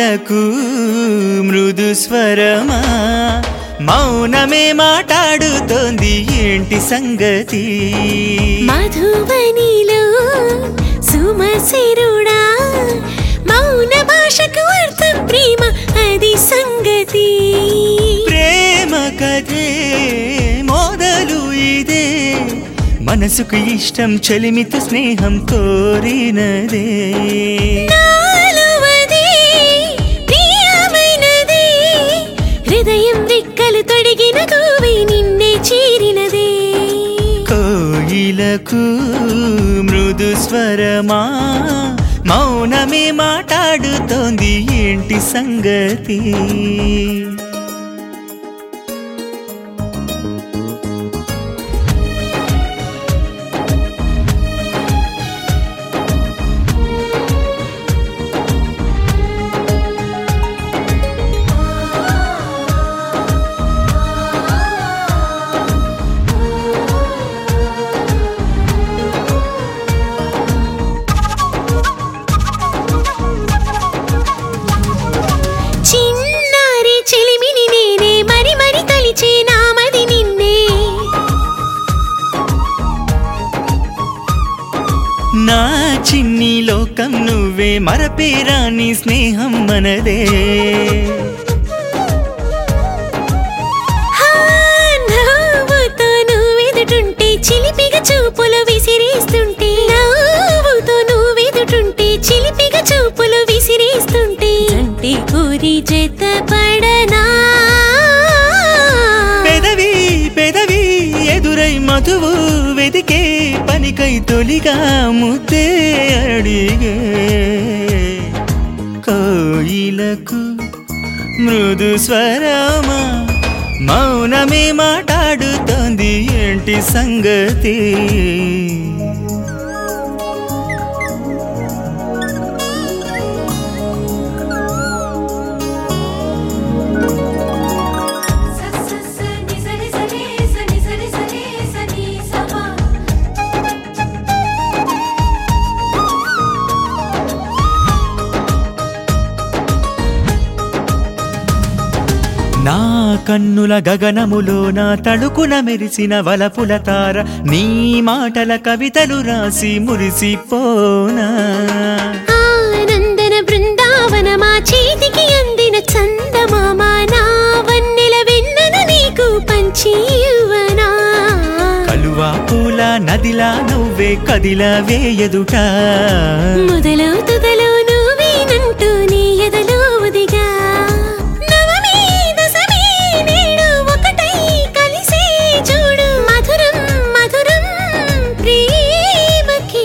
కోయిలకు మృదు స్వరమా మౌనమే మాట్లాడుతోంది ఏంటి సంగతి మధువనిలో సుమశిరుడా మౌన భాషకు అర్థం ప్రేమ అది సంగతి ప్రేమ కథే మొదలు ఇదే మనసుకు ఇష్టం చెలిమితో స్నేహం కోరినదే నాలువది ప్రియమైనది హృదయం రెక్కలు తొడిగిన గోవి నిన్నే చేరినదే కోయిలకు మృదు స్వరమా మౌనమే మాట్లాడుతోంది ఏంటి సంగతి చిన్నారి చెలిమిని నేనే మరి మరి తలిచే నామది నిన్నే నా చిన్ని లోకం నువ్వే మరపేరాని స్నేహం మనదే హా, నవ్వుతో నువ్వెదుటుంటే చిలిపిగా చూపులు విసిరేస్తుంటే నవ్వుతో నువ్వెదుటుంటే చిలిపిగా చూపులు విసిరేస్తుంటే అంటే కూరి జత పడనా పెదవి పెదవి ఎదురై మధువు వెదికే పనికై తొలిగా ముద్దే అడిగే కోయిలకు మృదు స్వరమా మౌనమే మాట్లాడుతోంది ఏంటి సంగతి నా కన్నుల గగనములో నా తడుకున మెరిసిన వలపుల తార నీ మాటల కవితలు రాసి మురిసిపోనా ఆనందన బృందావన మా చేతికి అందిన చందమామ నా వన్నెల వెన్నెల నీకు పంచి ఇవ్వనా కలువా పూల నదిలా నువ్వే కదిలా వేయదుట మొదలు తుదలు నువ్వేనంటూ నీ ఎదలో ఉదిగా నవమి దశమి నేడు ఒకటై కలిసే చూడు మధురం మధురం ప్రేమకి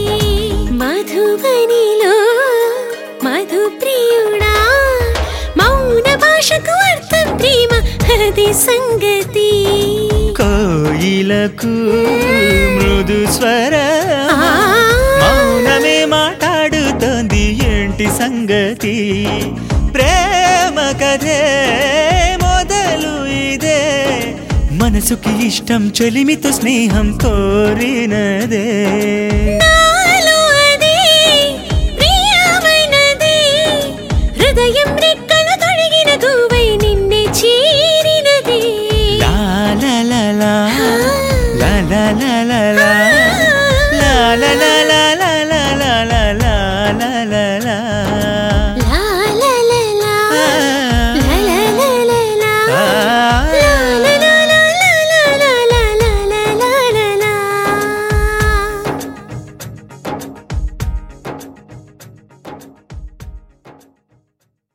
మధువనిలో మధు ప్రియుడా మౌన భాషకు అర్థం ప్రేమ అది సంగతి కోయిలకు మృదు స్వర ఆ మౌనమే మాట్లాడుతోంది ఏంటి సంగతి ప్రేమ కథే మొదలు ఇదే మనసుకి ఇష్టం చెలిమితో స్నేహం కోరినదే నా